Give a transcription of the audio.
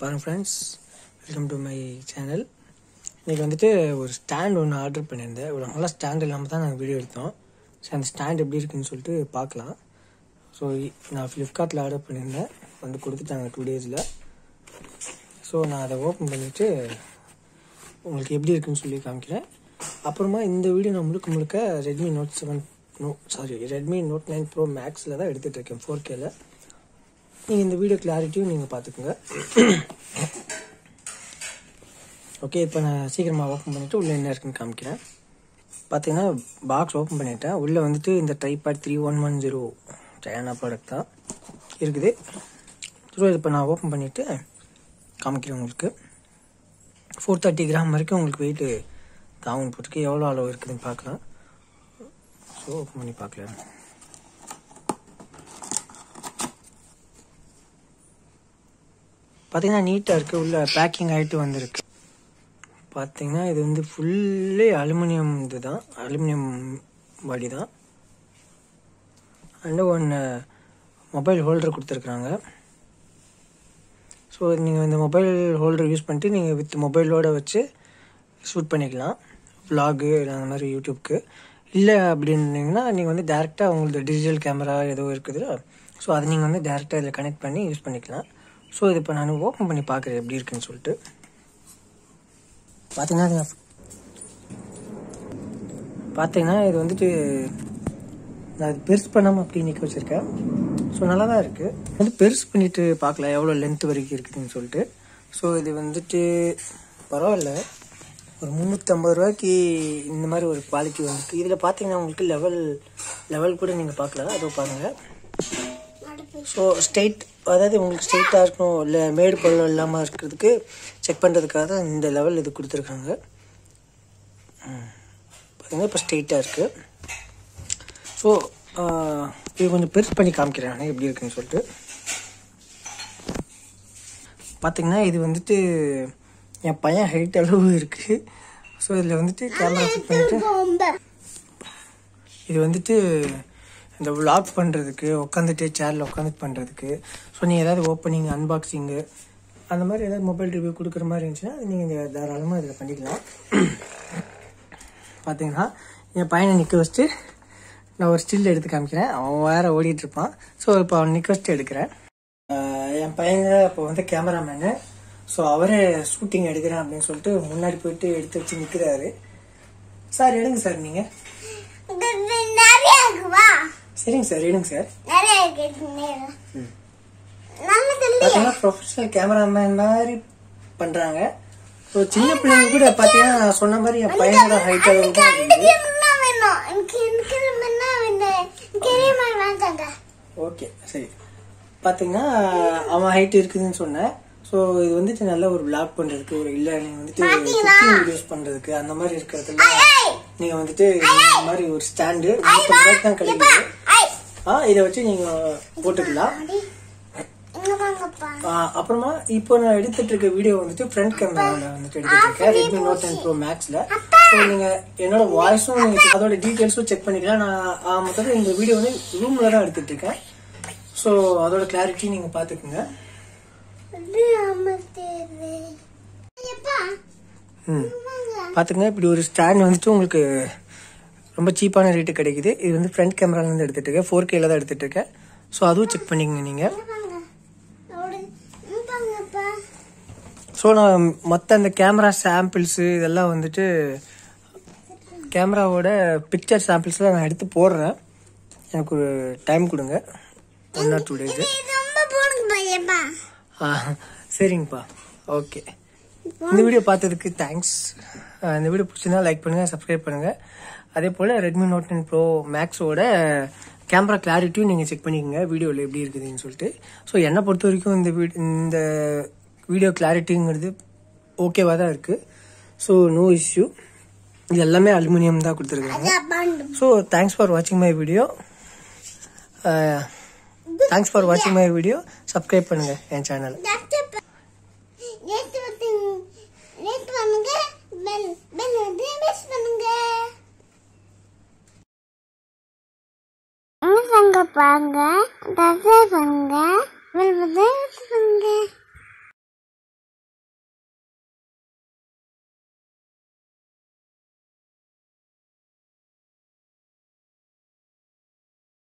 பாருங்க friends welcome to my channel இன்றைக்கி வந்துட்டு ஒரு ஸ்டாண்ட் ஒன்று ஆர்டர் பண்ணியிருந்தேன் இவ்வளோ நல்லா ஸ்டாண்ட் இல்லாமல் தான் நாங்கள் வீடியோ எடுத்தோம் சரி அந்த ஸ்டாண்ட் எப்படி இருக்குன்னு சொல்லிட்டு பார்க்கலாம் ஸோ நான் ஃப்ளிப்கார்ட்டில் ஆர்டர் பண்ணியிருந்தேன் வந்து கொடுத்துட்டாங்க டூ டேஸில் ஸோ நான் அதை ஓப்பன் பண்ணிவிட்டு உங்களுக்கு எப்படி இருக்குன்னு சொல்லி காமிக்கிறேன் அப்புறமா இந்த வீடியோ நான் முழுக்க முழுக்க Redmi Note seven no sorry Redmi Note nine Pro மேக்ஸில் தான் எடுத்துகிட்டு இருக்கேன் ஃபோர் கேல நீங்கள் இந்த வீடியோ கிளாரிட்டியும் நீங்கள் பார்த்துக்குங்க ஓகே இப்போ நான் சீக்கிரமாக ஓப்பன் பண்ணிவிட்டு உள்ளே என்ன இருக்குன்னு காமிக்கிறேன் பார்த்தீங்கன்னா பாக்ஸ் ஓப்பன் பண்ணிட்டேன் உள்ளே வந்துட்டு இந்த tripod three one one zero China product தான் இருக்குது ஸோ இப்போ நான் ஓப்பன் பண்ணிவிட்டு காமிக்கிறேன் உங்களுக்கு ஃபோர் தேர்ட்டி கிராம் வரைக்கும் உங்களுக்கு வெயிட்டு தாவும் போட்டுருக்கு எவ்வளோ அளவு இருக்குதுன்னு பார்க்கலாம் ஸோ ஓப்பன் பண்ணி பார்க்கலாம் பார்த்தீங்கன்னா நீட்டாக இருக்குது உள்ள பேக்கிங் ஆகிட்டு வந்திருக்கு பார்த்தீங்கன்னா இது வந்து ஃபுல்லி அலுமினியம் இது தான் அலுமினியம் பாடி தான் அண்டு ஒன்று மொபைல் ஹோல்டர் கொடுத்துருக்குறாங்க ஸோ நீங்கள் இந்த மொபைல் ஹோல்டர் யூஸ் பண்ணிட்டு நீங்கள் வித் மொபைலோட வச்சு ஷூட் பண்ணிக்கலாம் vlog அந்த மாதிரி யூடியூப்க்கு இல்லை அப்படின்னீங்கன்னா நீங்கள் வந்து டேரெக்டாக உங்களுக்கு டிஜிட்டல் கேமரா ஏதோ இருக்குதுல்ல ஸோ அதை நீங்கள் வந்து டேரெக்டாக இதில் கனெக்ட் பண்ணி யூஸ் பண்ணிக்கலாம் ஸோ இது இப்போ நான் ஓப்பன் பண்ணி பார்க்குறேன் எப்படி இருக்குன்னு சொல்லிட்டு பார்த்தீங்கன்னா இது பார்த்தீங்கன்னா இது வந்துட்டு நான் இது பெருசு பண்ணாமல் அப்படி நிற்க வச்சுருக்கேன் ஸோ நல்லா தான் இருக்குது வந்து பெருசு பண்ணிட்டு பார்க்கலாம் எவ்வளோ லென்த் வரைக்கும் இருக்குதுன்னு சொல்லிட்டு ஸோ இது வந்துட்டு பரவாயில்ல ஒரு முந்நூற்றம்பது ரூபாய்க்கு இந்த மாதிரி ஒரு குவாலிட்டி வந்துருக்கு இதில் பார்த்தீங்கன்னா உங்களுக்கு லெவல் லெவல் கூட நீங்கள் பார்க்கலாம் அதோ பாருங்கள் ஸோ ஸ்ட்ரெயிட் அதாவது உங்களுக்கு ஸ்ட்ரெயிட்டாக இருக்கணும் இல்லை மேடு பள்ளம் இல்லாமல் இருக்கிறதுக்கு செக் பண்ணுறதுக்காக தான் இந்த லெவல் இது கொடுத்துருக்காங்க பார்த்தீங்கன்னா இப்போ ஸ்ட்ரெயிட்டாக இருக்குது ஸோ இது கொஞ்சம் பெருசு பண்ணி காமிக்கிறேன் நான் எப்படி இருக்குன்னு சொல்லிட்டு பார்த்தீங்கன்னா இது வந்துட்டு என் பையன் ஹைட் அளவு இருக்குது ஸோ இதில் வந்துட்டு கேமரா ஃபிட் பண்ணிட்டு இது வந்துட்டு இந்த vlog பண்ணுறதுக்கு உட்காந்துட்டு சேரில் உட்காந்துட்டு பண்ணுறதுக்கு ஸோ நீங்கள் ஏதாவது ஓப்பனிங் அன்பாக்சிங்கு அந்த மாதிரி ஏதாவது மொபைல் ரிவ்யூ கொடுக்குற மாதிரி இருந்துச்சுன்னா நீங்கள் தாராளமாக இதில் பண்ணிக்கலாம் பார்த்தீங்கன்னா என் பையனை நிற்க வச்சுட்டு நான் ஒரு ஸ்டில் எடுத்து காமிக்கிறேன் அவன் வேற ஓடிட்டு இருப்பான் ஸோ இப்போ அவன் நிற்க வச்சுட்டு எடுக்கிறேன் ஆஹ் என் பையன் இப்போ வந்து கேமராமேனு ஸோ அவரே ஷூட்டிங் எடுக்கிறேன் அப்படின்னு சொல்லிட்டு முன்னாடி போயிட்டு எடுத்து வச்சு நிற்கிறாரு சார் எடுங்க சார் நீங்கள் நிறைய இருக்குவா சரிங்க சார் எடுங்க சார் நிறைய இருக்கு நேரம் நல்லது இல்லையா பார்த்தீங்கன்னா ப்ரொஃபஷனல் கேமராமேன் மாதிரி பண்ணுறாங்க ஸோ சின்ன பிள்ளைங்க கூட பார்த்தீங்கன்னா நான் சொன்ன மாதிரி என் பையனோட ஹைட் அளவு தான் இருக்குது எனக்கு என்ன வேணும் எனக்கு எனக்கு என்ன வேணும் எனக்கு தெரியுமா வேண்டாங்க ஓகே சரி பார்த்தீங்கன்னா அவன் ஹைட் இருக்குதுன்னு சொன்னேன் ஸோ இது வந்துட்டு நல்ல ஒரு vlog பண்ணுறதுக்கு ஒரு இல்லை நீங்கள் வந்துட்டு குக்கிங் வீடியோஸ் பண்ணுறதுக்கு அந்த மாதிரி இருக்கிறதுல நீங்கள் வந்துட்டு இந்த மாதிரி ஒரு ஸ்டாண்டு ரூபாய்க்கு தான் கிடைக்குது ஐ ஆ இதை வச்சு நீங்கள் போட்டுக்கலாம் இங்க வாங்கப்பா ஆ, அப்புறமா இப்போ நான் எடுத்துட்டு இருக்க வீடியோ வந்துட்டு ஃப்ரண்ட் கேமராவில் வந்துட்டு எடுத்துட்டு இருக்கேன் ரெட்மி நோட் டென் ப்ரோ மேக்ஸில் ஸோ நீங்கள் என்னோட வாய்ஸும் நீங்கள் அதோட டீட்டெயில்ஸும் செக் பண்ணிக்கலாம் நான் ஆ, மொத்தத்தில் இந்த வீடியோ வந்து ரூமில் தான் எடுத்துட்டு இருக்கேன் ஸோ அதோட கிளாரிட்டி நீங்கள் பார்த்துக்குங்க இது அமர்த்தேரு ஐயப்பா ம் பார்த்துங்க இப்படி ஒரு ஸ்டாண்ட் வந்துட்டு உங்களுக்கு ரொம்ப சீப்பான ரேட்டு கிடைக்குது இது வந்து ஃப்ரண்ட் கேமராலேருந்து எடுத்துட்டு இருக்கேன் ஃபோர் கேல தான் எடுத்துட்டு இருக்கேன் ஸோ அதுவும் செக் பண்ணிக்கங்க நீங்கள் வாங்க அவரு இங்க வாங்கப்பா ஸோ நான் மொத்த அந்த கேமரா சாம்பிள்ஸு இதெல்லாம் வந்துட்டு கேமராவோட பிக்சர் சாம்பிள்ஸ்லாம் நான் எடுத்து போடுறேன் எனக்கு ஒரு டைம் கொடுங்க ஒன் ஆர் டூ டேஸு இது ரொம்ப போடுங்க பையப்பா ஆ சரிங்கப்பா ஓகே இந்த வீடியோ பார்த்ததுக்கு தேங்க்ஸ் இந்த வீடியோ பிடிச்சிருந்தா லைக் பண்ணுங்கள் சப்ஸ்கிரைப் பண்ணுங்கள் அதே போல் ரெட்மி நோட் டென் ப்ரோ மேக்ஸோட கேமரா கிளாரிட்டியும் நீங்கள் செக் பண்ணிக்கோங்க வீடியோவில் எப்படி இருக்குதுன்னு சொல்லிட்டு ஸோ என்னை பொறுத்த வரைக்கும் இந்த வீட் இந்த வீடியோ கிளாரிட்டிங்கிறது ஓகேவாக தான் இருக்குது ஸோ நோ இஷ்யூ இது எல்லாமே அலுமினியம் தான் கொடுத்துருக்காங்க அதான் பாண்டு ஸோ தேங்க்ஸ் ஃபார் வாட்சிங் மை வீடியோ தேங்க்ஸ் ஃபார் வாட்சிங் மை வீடியோ சப்ஸ்கிரைப் பண்ணுங்கள் என் சேனல் டாக்டர் நேற்று வந்து நேற்று பண்ணுங்க பெல் பெல் வந்து மிஸ் பண்ணுங்க பாங்க பாங்க பண்ணுங்க பெல் வந்து பண்ணுங்க